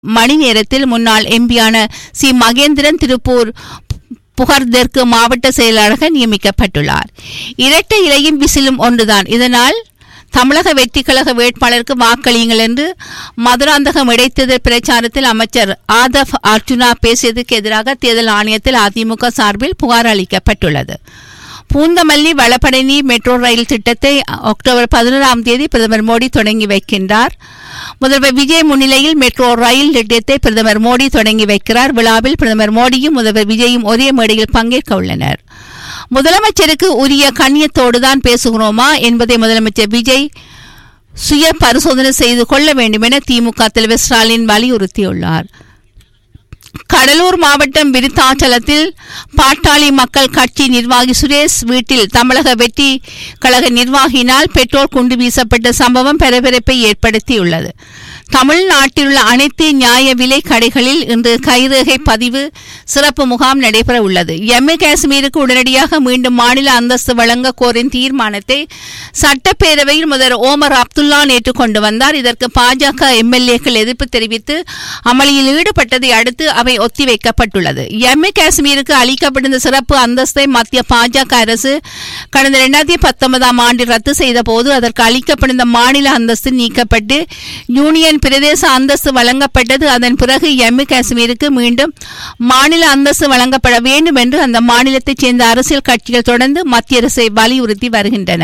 மணி நேரத்தில் முன்னாள் எம்பியான சி மகேந்திரன் திருப்பூர் புகார் தெற்கு மாவட்ட செயலாளராக நியமிக்கப்பட்டுள்ளார் இரட்டை இலையும் விசிலும் ஒன்றுதான் இதனால் தமிழக வெற்றி கழக வேட்பாளருக்கு வாக்களியுங்கள் என்று மதுராந்தகம் இடைத்தேர்தல் பிரச்சாரத்தில் அமைச்சர் ஆதப் அர்ஜுனா பேசியதற்கு எதிராக தேர்தல் ஆணையத்தில் அதிமுக சார்பில் புகார் அளிக்கப்பட்டுள்ளது பூந்தமல்லி வளப்படனி மெட்ரோ ரயில் திட்டத்தை அக்டோபர் பதினோராம் தேதி பிரதமர் மோடி தொடங்கி வைக்கின்றார் முதல்வர் விஜய் முன்னிலையில் மெட்ரோ ரயில் திட்டத்தை பிரதமர் மோடி தொடங்கி வைக்கிறார் விழாவில் பிரதமர் மோடியும் முதல்வர் விஜயும் ஒரே மேடையில் பங்கேற்க உள்ளனர் முதலமைச்சருக்கு உரிய கண்ணியத்தோடுதான் பேசுகிறோமா என்பதை முதலமைச்சர் விஜய் சுய பரிசோதனை செய்து கொள்ள வேண்டும் என திமுக தலைவர் ஸ்டாலின் வலியுறுத்தியுள்ளார் கடலூர் மாவட்டம் விருத்தாச்சலத்தில் பாட்டாளி மக்கள் கட்சி நிர்வாகி சுரேஷ் வீட்டில் தமிழக வெற்றி கழக நிர்வாகியினால் பெட்ரோல் குண்டு வீசப்பட்ட சம்பவம் பரபரப்பை ஏற்படுத்தியுள்ளது தமிழ்நாட்டில் உள்ள அனைத்து நியாய விலை கடைகளில் இன்று கைரேகை பதிவு சிறப்பு முகாம் நடைபெற உள்ளது எம்ஏ காஷ்மீருக்கு உடனடியாக மீண்டும் மாநில அந்தஸ்து வழங்க கோரும் தீர்மானத்தை சட்டப்பேரவையில் முதல்வர் ஓமர் அப்துல்லா நேற்று கொண்டு வந்தார் இதற்கு பாஜக எம்எல்ஏக்கள் எதிர்ப்பு தெரிவித்து அமளியில் ஈடுபட்டதை அடுத்து அவை ஒத்திவைக்கப்பட்டுள்ளது எம்ஏ காஷ்மீருக்கு அளிக்கப்பட்டிருந்த சிறப்பு அந்தஸ்தை மத்திய பாஜக அரசு கடந்த இரண்டாயிரத்தி பத்தொன்பதாம் ஆண்டில் ரத்து செய்த போது அதற்கு அளிக்கப்பட்டிருந்த மாநில அந்தஸ்து நீக்கப்பட்டு யூனியன் பிரதேச அந்தஸ்து வழங்கப்பட்டது அதன் பிறகு எம்மு காஷ்மீருக்கு மீண்டும் மாநில அந்தஸ்து வழங்கப்பட வேண்டும் என்று அந்த மாநிலத்தைச் சேர்ந்த அரசியல் கட்சிகள் தொடர்ந்து மத்திய அரசை வலியுறுத்தி வருகின்றன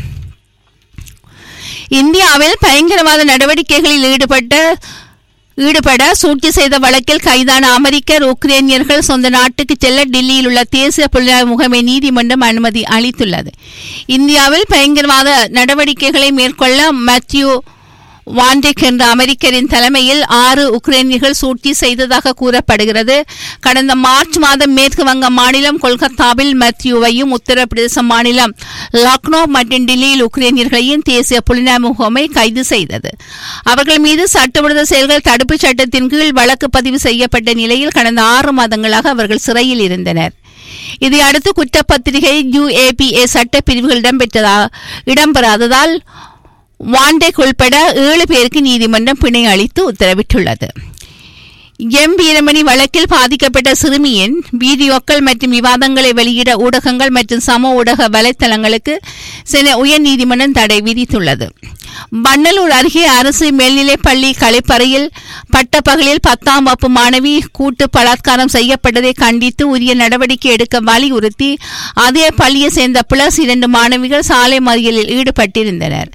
இந்தியாவில் பயங்கரவாத நடவடிக்கைகளில் ஈடுபட்ட ஈடுபட சூழ்ச்சி செய்த வழக்கில் கைதான அமெரிக்கர் உக்ரைனியர்கள் சொந்த நாட்டுக்கு செல்ல டெல்லியில் உள்ள தேசிய புலனாய்வு முகமை நீதிமன்றம் அனுமதி அளித்துள்ளது இந்தியாவில் பயங்கரவாத நடவடிக்கைகளை மேற்கொள்ள மேத்யூ வாண்டெக் என்ற அமெரிக்கரின் தலைமையில் ஆறு உக்ரைனியர்கள் சூழ்ச்சி செய்ததாக கூறப்படுகிறது கடந்த மார்ச் மாதம் மேற்கு வங்க மாநிலம் கொல்கத்தாவில் மேத்யூவையும் உத்தரப்பிரதேச மாநிலம் லக்னோ மற்றும் டெல்லியில் உக்ரைனியர்களையும் தேசிய புலனாய்வு முகமை கைது செய்தது அவர்கள் மீது சட்டவிரோத செயல்கள் தடுப்புச் சட்டத்தின் கீழ் வழக்கு பதிவு செய்யப்பட்ட நிலையில் கடந்த ஆறு மாதங்களாக அவர்கள் சிறையில் இருந்தனர் இதையடுத்து குற்றப்பத்திரிகை யுஏபிஏ சட்ட பிரிவுகள் இடம்பெற்றதா இடம்பெறாததால் வாண்டேக் உள்பட ஏழு பேருக்கு நீதிமன்றம் பிணை அளித்து உத்தரவிட்டுள்ளது எம் வீரமணி வழக்கில் பாதிக்கப்பட்ட சிறுமியின் வீடியோக்கள் மற்றும் விவாதங்களை வெளியிட ஊடகங்கள் மற்றும் சம ஊடக வலைத்தளங்களுக்கு சென்னை உயர்நீதிமன்றம் தடை விதித்துள்ளது வண்ணலூர் அருகே அரசு மேல்நிலைப் பள்ளி கழிப்பறையில் பட்டப்பகலில் பத்தாம் வகுப்பு மாணவி கூட்டு பலாத்காரம் செய்யப்பட்டதை கண்டித்து உரிய நடவடிக்கை எடுக்க வலியுறுத்தி அதே பள்ளியை சேர்ந்த பிளஸ் இரண்டு மாணவிகள் சாலை மறியலில் ஈடுபட்டிருந்தனர்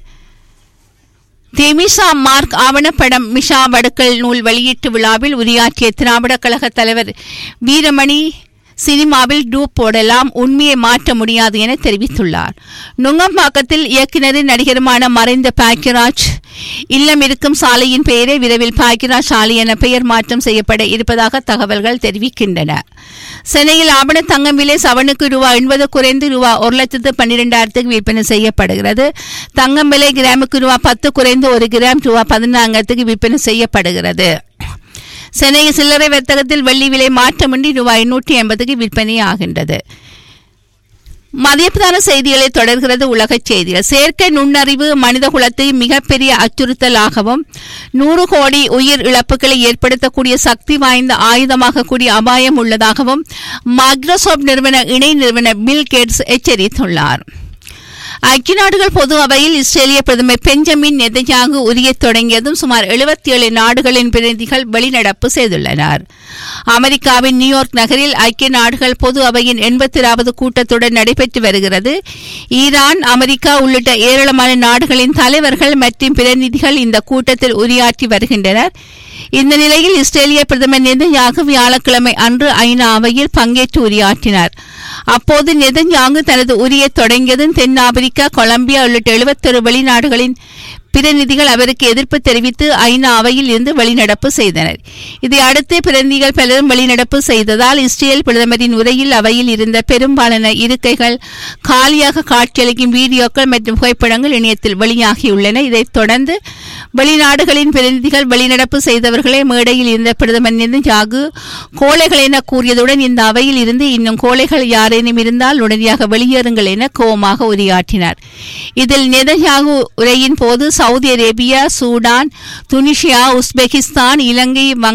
தேமிசா மார்க் ஆவணப்படம் மிஷா வடுக்கல் நூல் வெளியீட்டு விழாவில் உரையாற்றிய திராவிட கழக தலைவர் வீரமணி சினிமாவில் டூப் போடலாம் உண்மையை மாற்ற முடியாது என தெரிவித்துள்ளார் நுங்கம்பாக்கத்தில் இயக்குநரின் நடிகருமான மறைந்த பாக்கியராஜ் இல்லம் இருக்கும் சாலையின் பெயரை விரைவில் பாக்கியராஜ் சாலை என பெயர் மாற்றம் செய்யப்பட இருப்பதாக தகவல்கள் தெரிவிக்கின்றன சென்னையில் ஆவண தங்கம் விலை சவனுக்கு ரூபா எண்பது குறைந்து ரூபா ஒரு லட்சத்து பன்னிரெண்டாயிரத்துக்கு விற்பனை செய்யப்படுகிறது தங்கம் விலை கிராமுக்கு ரூபா பத்து குறைந்து ஒரு கிராம் ரூபா பதினாயிரத்துக்கு விற்பனை செய்யப்படுகிறது சென்னை சில்லறை வர்த்தகத்தில் வெள்ளி விலை மாற்றமின்றி ரூபாய் நூற்றி எண்பதுக்கு விற்பனை ஆகின்றது மதியப்பிரதான செய்திகளை தொடர்கிறது உலகச் செய்திகள் செயற்கை நுண்ணறிவு மனித குலத்தை மிகப்பெரிய அச்சுறுத்தலாகவும் நூறு கோடி உயிர் இழப்புகளை ஏற்படுத்தக்கூடிய சக்தி வாய்ந்த ஆயுதமாக கூடிய அபாயம் உள்ளதாகவும் மைக்ரோசாப்ட் நிறுவன இணை நிறுவனர் பில் கேட்ஸ் எச்சரித்துள்ளார் ஐக்கிய நாடுகள் பொது அவையில் இஸ்ரேலிய பிரதமர் பெஞ்சமின் நெதன்யாகு உரியத் தொடங்கியதும் சுமார் எழுபத்தி ஏழு நாடுகளின் பிரதிநிதிகள் வெளிநடப்பு செய்துள்ளனர் அமெரிக்காவின் நியூயார்க் நகரில் ஐக்கிய நாடுகள் பொது அவையின் எண்பத்தி கூட்டத்துடன் நடைபெற்று வருகிறது ஈரான் அமெரிக்கா உள்ளிட்ட ஏராளமான நாடுகளின் தலைவர்கள் மற்றும் பிரதிநிதிகள் இந்த கூட்டத்தில் உரையாற்றி வருகின்றனர் இந்த நிலையில் இஸ்ரேலிய பிரதமர் நெதன்யாகு வியாழக்கிழமை அன்று ஐநா அவையில் பங்கேற்று உரையாற்றினார் அப்போது நெதன்யாகு தனது உரையை தொடங்கியதும் தென்னாப்பிரிக்கா கொலம்பியா உள்ளிட்ட எழுபத்தொரு வெளிநாடுகளின் பிரதிநிதிகள் அவருக்கு எதிர்ப்பு தெரிவித்து ஐநா அவையில் இருந்து வெளிநடப்பு செய்தனர் இதை அடுத்து பிரதிநிதிகள் பலரும் வெளிநடப்பு செய்ததால் இஸ்ரேல் பிரதமரின் உரையில் அவையில் இருந்த பெரும்பாலான இருக்கைகள் காலியாக காட்சியளிக்கும் வீடியோக்கள் மற்றும் புகைப்படங்கள் இணையத்தில் வெளியாகியுள்ளன இதைத் தொடர்ந்து வெளிநாடுகளின் பிரதிநிதிகள் வெளிநடப்பு செய்தவர்களே மேடையில் இருந்த பிரதமர் நெதன்யாகு கோழைகள் என கூறியதுடன் இந்த அவையில் இருந்து இன்னும் கோழைகள் யாரேனும் இருந்தால் உடனடியாக வெளியேறுங்கள் என கோபமாக உரையாற்றினார் இதில் நெதன்யாகு உரையின் போது Saudi Arabia Sudan Tunisia Uzbekistan Ilangai வங்க